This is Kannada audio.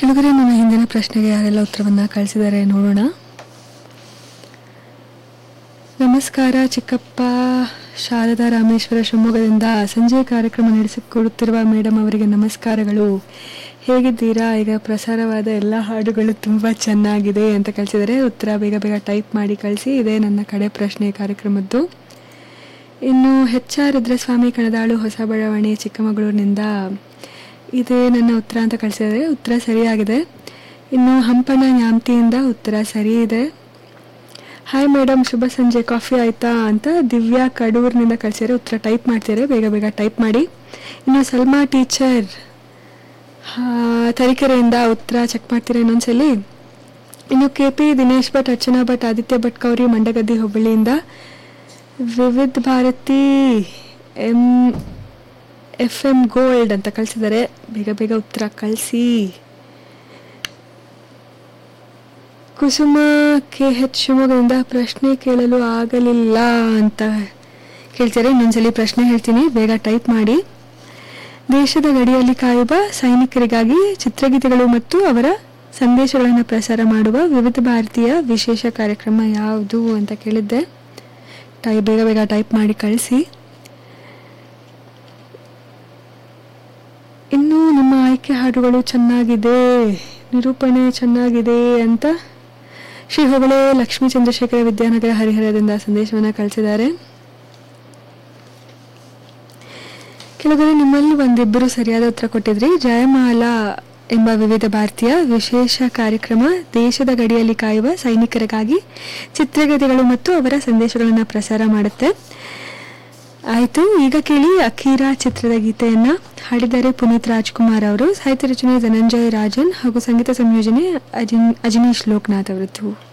ಕೆಲವರೇ ನನ್ನ ಹಿಂದಿನ ಪ್ರಶ್ನೆಗೆ ಯಾರೆಲ್ಲ ಉತ್ತರವನ್ನು ಕಳಿಸಿದ್ದಾರೆ ನೋಡೋಣ ನಮಸ್ಕಾರ ಚಿಕ್ಕಪ್ಪ ಶಾರದಾ ರಾಮೇಶ್ವರ ಶಿವಮೊಗ್ಗದಿಂದ ಸಂಜೆ ಕಾರ್ಯಕ್ರಮ ನಡೆಸಿಕೊಡುತ್ತಿರುವ ಮೇಡಮ್ ಅವರಿಗೆ ನಮಸ್ಕಾರಗಳು ಹೇಗಿದ್ದೀರಾ ಈಗ ಪ್ರಸಾರವಾದ ಎಲ್ಲ ಹಾಡುಗಳು ತುಂಬ ಚೆನ್ನಾಗಿದೆ ಅಂತ ಕಳಿಸಿದರೆ ಉತ್ತರ ಬೇಗ ಬೇಗ ಟೈಪ್ ಮಾಡಿ ಕಳಿಸಿ ಇದೇ ನನ್ನ ಕಡೆ ಪ್ರಶ್ನೆ ಕಾರ್ಯಕ್ರಮದ್ದು ಇನ್ನು ಎಚ್ ಆರ್ ರುದ್ರಸ್ವಾಮಿ ಕಣದಾಳು ಹೊಸ ಬಡಾವಣೆ ಚಿಕ್ಕಮಗಳೂರಿನಿಂದ ಇದೇ ನನ್ನ ಉತ್ತರ ಅಂತ ಕಳಿಸಿದರೆ ಉತ್ತರ ಸರಿಯಾಗಿದೆ ಇನ್ನು ಹಂಪಣ್ಣ ನ್ಯಾಮ್ತಿಯಿಂದ ಉತ್ತರ ಸರಿ ಇದೆ ಹಾಯ್ ಮೇಡಮ್ ಶುಭ ಸಂಜೆ ಕಾಫಿ ಆಯ್ತಾ ಅಂತ ದಿವ್ಯಾ ಕಡೂರಿನಿಂದ ಕಳಿಸಿದರೆ ಉತ್ತರ ಟೈಪ್ ಮಾಡ್ತಿದ್ದಾರೆ ಬೇಗ ಬೇಗ ಟೈಪ್ ಮಾಡಿ ಇನ್ನು ಸಲ್ಮಾ ಟೀಚರ್ ತರೀಕೆರೆಯಿಂದ ಉತ್ತರ ಚೆಕ್ ಮಾಡ್ತೀರಾ ಇನ್ನೊಂದ್ಸಲಿ ಇನ್ನು ಕೆ ಪಿ ದಿನೇಶ್ ಭಟ್ ಅರ್ಚನಾ ಭಟ್ ಆದಿತ್ಯ ಭಟ್ ಕೌರಿ ಮಂಡಗದ್ದಿ ಹುಬ್ಬಳ್ಳಿಯಿಂದ Vividh Bharati M F M gold ಅಂತ ಕಳಿಸಿದ್ದಾರೆ ಬೇಗ ಬೇಗ ಉತ್ತರ ಕಳಿಸಿ ಕುಸುಮ ಕೆ ಎಚ್ ಶಿವಮೊಗ್ಗದಿಂದ ಪ್ರಶ್ನೆ ಕೇಳಲು ಆಗಲಿಲ್ಲ ಅಂತ ಕೇಳ್ತಾರೆ ಇನ್ನೊಂದ್ಸಲಿ ಪ್ರಶ್ನೆ ಹೇಳ್ತೀನಿ ಬೇಗ ಟೈಪ್ ಮಾಡಿ ದೇಶದ ಗಡಿಯಲ್ಲಿ ಕಾಯುವ ಸೈನಿಕರಿಗಾಗಿ ಚಿತ್ರಗೀತೆಗಳು ಮತ್ತು ಅವರ ಸಂದೇಶಗಳನ್ನು ಪ್ರಸಾರ ಮಾಡುವ ವಿವಿಧ ಭಾರತೀಯ ವಿಶೇಷ ಕಾರ್ಯಕ್ರಮ ಯಾವುದು ಅಂತ ಕೇಳಿದ್ದೆ ಟೈ ಬೇಗ ಬೇಗ ಟೈಪ್ ಮಾಡಿ ಕಳಿಸಿ ಇನ್ನು ನಿಮ್ಮ ಆಯ್ಕೆ ಹಾಡುಗಳು ಚೆನ್ನಾಗಿದೆ ನಿರೂಪಣೆ ಚೆನ್ನಾಗಿದೆ ಅಂತ ಶ್ರೀ ಹೊಗಳೇ ಲಕ್ಷ್ಮೀ ಚಂದ್ರಶೇಖರ ವಿದ್ಯಾನಗರ ಹರಿಹರದಿಂದ ಸಂದೇಶವನ್ನು ಕಳಿಸಿದ್ದಾರೆ ಕೆಲವರು ನಿಮ್ಮಲ್ಲಿ ಒಂದಿಬ್ಬರು ಸರಿಯಾದ ಉತ್ತರ ಕೊಟ್ಟಿದ್ರಿ ಜಯಮಾಲಾ ಎಂಬ ವಿವಿಧ ಭಾರತೀಯ ವಿಶೇಷ ಕಾರ್ಯಕ್ರಮ ದೇಶದ ಗಡಿಯಲ್ಲಿ ಕಾಯುವ ಸೈನಿಕರಿಗಾಗಿ ಚಿತ್ರಗೀತೆಗಳು ಮತ್ತು ಅವರ ಸಂದೇಶಗಳನ್ನು ಪ್ರಸಾರ ಮಾಡುತ್ತೆ ಆಯಿತು ಈಗ ಕೇಳಿ ಅಖೀರಾ ಚಿತ್ರದ ಗೀತೆಯನ್ನು ಹಾಡಿದ್ದಾರೆ ಪುನೀತ್ ರಾಜ್ಕುಮಾರ್ ಅವರು ಸಾಹಿತ್ಯ ರಚನೆ ಧನಂಜಯ ರಾಜನ್ ಹಾಗೂ ಸಂಗೀತ ಸಂಯೋಜನೆ ಅಜಿನ್ ಅಜನೀಶ್ ಲೋಕನಾಥ್ ಅವರದ್ದು